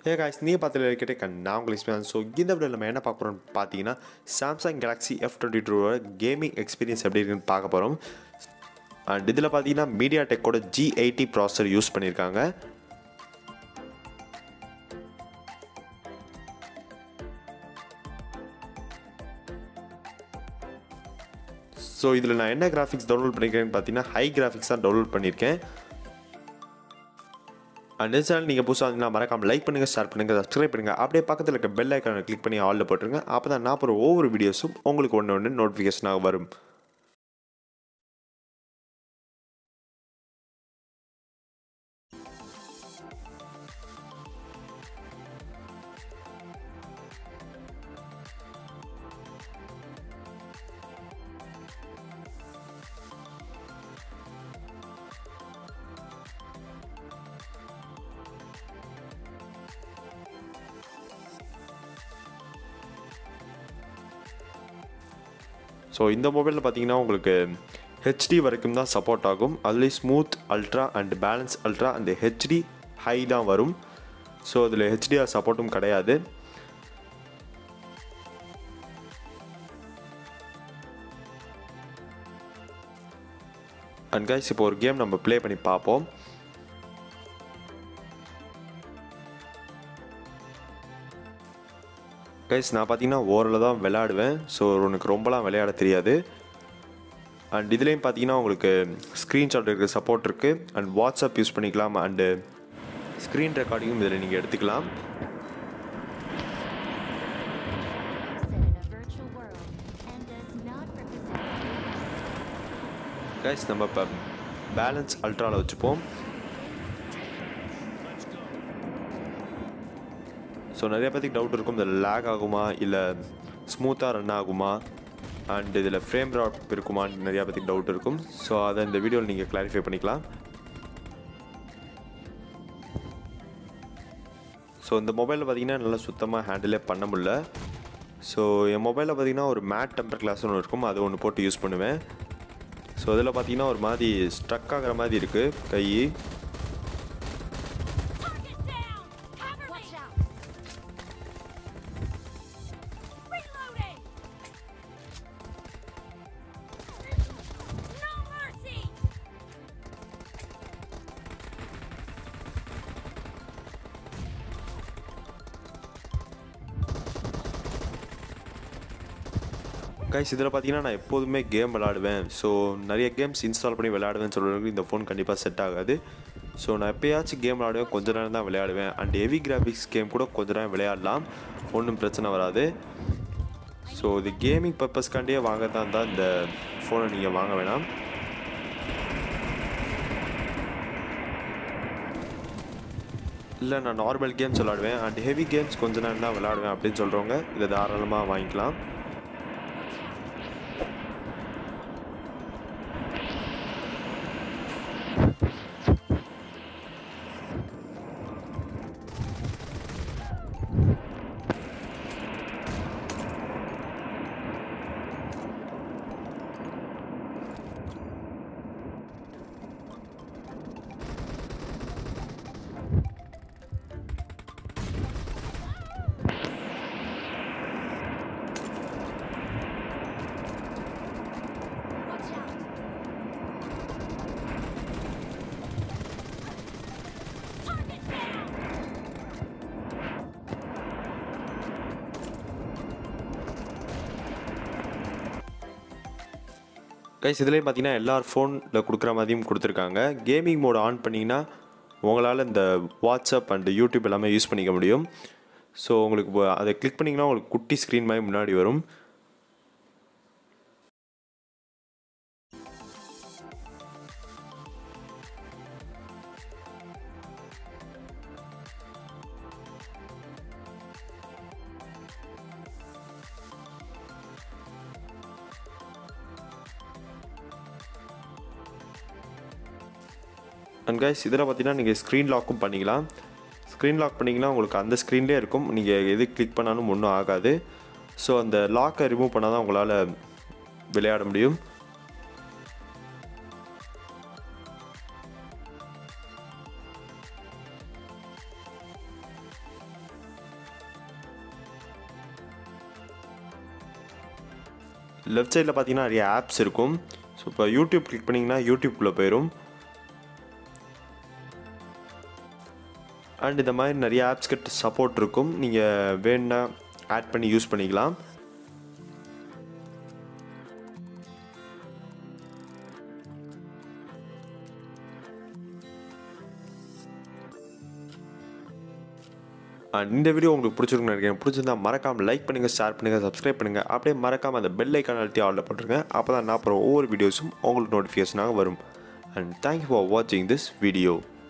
Hey guys நீ பார்த்துல இருக்கட்டே கண் நான் உங்களுக்கு ஸ்பேன் ஸோ இந்த வீடியோவில் நம்ம என்ன பார்க்க போகிறோம்னு பார்த்தீங்கன்னா சாம்சங் கேலக்ஸி எஃப் டுவெண்ட்டி டூவோட கேமிங் எக்ஸ்பீரியன்ஸ் எப்படி இருக்குன்னு பார்க்க போகிறோம் அண்ட் இதில் பார்த்தீங்கன்னா மீடியா டெக்கோட ஜி எயிட்டி ப்ராசர் யூஸ் பண்ணியிருக்காங்க ஸோ இதில் நான் என்ன கிராஃபிக்ஸ் டவுன்லோட் பண்ணியிருக்கேன்னு பார்த்தீங்கன்னா ஹை கிராஃபிக்ஸ் தான் டவுன்லோட் பண்ணியிருக்கேன் அண்ட் இந்த சேனல் நீங்கள் புதுசாக இருந்தால் மறக்காமல் லைக் பண்ணுங்கள் ஷேர் பண்ணுங்கள் சப்ஸ்கிரைப் பண்ணுங்கள் அப்படியே பக்கத்தில் இருக்க பெல் ஐக்கானை கிளிக் பண்ணி ஆலில் போட்டுருங்க அப்போ தான் நான் போகிற ஒவ்வொரு வீடியோஸும் உங்களுக்கு ஒன்று ஒன்று நோட்டிஃபிகேஷனாக வரும் ஸோ இந்த மொபைலில் பார்த்தீங்கன்னா உங்களுக்கு ஹெச்டி வரைக்கும் தான் சப்போர்ட் ஆகும் அதுலேயும் smooth ultra and balance ultra அந்த ஹெச்டி ஹை தான் வரும் ஸோ அதில் ஹெச்டிஆர் சப்போர்ட்டும் கிடையாது அண்ட் கைஸ் இப்போ ஒரு கேம் நம்ம ப்ளே பண்ணி பார்ப்போம் கைஸ் நான் பார்த்தீங்கன்னா ஓரில் தான் விளையாடுவேன் ஸோ உனக்கு ரொம்பலாம் விளையாட தெரியாது அண்ட் இதுலேயும் பார்த்தீங்கன்னா உங்களுக்கு ஸ்க்ரீன்ஷாட் இருக்குது சப்போர்ட் இருக்குது அண்ட் வாட்ஸ்அப் யூஸ் பண்ணிக்கலாம் அண்டு ஸ்க்ரீன் ரெக்கார்டிங்கும் இதில் நீங்கள் எடுத்துக்கலாம் in a virtual world and does not represent guys நம்ம இப்போ பேலன்ஸ் அல்ட்ராவில் வச்சுப்போம் ஸோ நிறைய பேருக்கு டவுட் இருக்கும் இதில் லேக் ஆகுமா இல்லை ஸ்மூத்தாக ரன் ஆகுமா அண்ட் இதில் ஃப்ரேம் ட்ராப் இருக்குமான்னு நிறையா பேருக்கு டவுட் இருக்கும் ஸோ அதை இந்த வீடியோவில் நீங்கள் கிளாரிஃபை பண்ணிக்கலாம் ஸோ இந்த மொபைலில் பார்த்தீங்கன்னா நல்லா சுத்தமாக ஹேண்டிலே பண்ண முடியல ஸோ என் மொபைலில் பார்த்தீங்கன்னா ஒரு மேட் டெம்பர் கிளாஸ் ஒன்று இருக்கும் அது ஒன்று போட்டு யூஸ் பண்ணுவேன் ஸோ அதில் பார்த்தீங்கன்னா ஒரு மாதிரி ஸ்ட்ரக் ஆகிற மாதிரி இருக்குது கை Target down! Cover Watch out! Reloading! No mercy! Guys இதில் பார்த்தீங்கன்னா நான் எப்போதுமே கேம் விளாடுவேன் ஸோ நிறைய கேம்ஸ் இன்ஸ்டால் பண்ணி விளையாடுவேன்னு சொல்கிறதுக்கு இந்த ஃபோன் கண்டிப்பாக செட் ஆகாது ஸோ நான் எப்போயாச்சும் கேம் விளாடுவேன் கொஞ்ச நேரம் தான் விளையாடுவேன் அண்ட் ஹெவி கிராஃபிக்ஸ் கேம் கூட கொஞ்ச நேரம் விளையாடலாம் ஒன்றும் பிரச்சனை வராது ஸோ இது கேமிங் பர்பஸ்க்காண்டியே வாங்க தான் இருந்தால் இந்த ஃபோனை நீங்கள் வாங்க வேணாம் இல்லை நான் நார்மல் கேம்ஸ் விளாடுவேன் அண்ட் ஹெவி கேம்ஸ் கொஞ்ச நேரம் தான் விளாடுவேன் அப்படின்னு சொல்கிறவங்க இதை தாராளமாக வாங்கிக்கலாம் Watch out! Target down! Guys இதுலேயும் பார்த்தீங்கன்னா எல்லார் ஃபோனில் கொடுக்குற மாதிரியும் கொடுத்துருக்காங்க கேமிங் மோட் ஆன் பண்ணிங்கன்னா உங்களால் இந்த வாட்ஸ்அப் அண்ட் யூடியூப் எல்லாமே யூஸ் பண்ணிக்க முடியும் ஸோ உங்களுக்கு இப்போ அதை கிளிக் பண்ணிங்கன்னா உங்களுக்கு குட்டி ஸ்க்ரீன் மாதிரி முன்னாடி வரும் அண்ட் கைஸ் இதில் பார்த்தீங்கன்னா நீங்கள் ஸ்க்ரீன் லாக்கும் பண்ணிக்கலாம் ஸ்க்ரீன் லாக் பண்ணிங்கன்னா உங்களுக்கு அந்த ஸ்க்ரீன்லேயே இருக்கும் நீங்கள் எது கிளிக் பண்ணாலும் ஒன்றும் ஆகாது ஸோ அந்த லாக்கை ரிமூவ் பண்ணால் தான் உங்களால் விளையாட முடியும் லெஃப்ட் சைடில் பார்த்தீங்கன்னா நிறைய ஆப்ஸ் இருக்கும் ஸோ இப்போ யூடியூப் கிளிக் பண்ணிங்கன்னா யூடியூப்குள்ளே போயிடும் அண்ட் இந்த மாதிரி நிறைய ஆப்ஸ் கிட்ட சப்போர்ட் இருக்கும் நீங்கள் வேணுன்னா ஆட் பண்ணி யூஸ் பண்ணிக்கலாம் அண்ட் இந்த வீடியோ உங்களுக்கு பிடிச்சிருக்குன்னு நினைக்கிறேன் பிடிச்சிருந்தா மறக்காமல் லைக் பண்ணுங்கள் ஷேர் பண்ணுங்கள் சப்ஸ்கிரைப் பண்ணுங்கள் அப்படியே மறக்காமல் அந்த பெல் ஐக்கான் அழுத்தி ஆர்டர் பண்ணுறேங்க அப்போ தான் நான் அப்புறம் ஒவ்வொரு வீடியோஸும் உங்களுக்கு நோட்டிஃபிகேஷனாக வரும் அண்ட் தேங்க்யூ ஃபார் வாட்சிங் திஸ் வீடியோ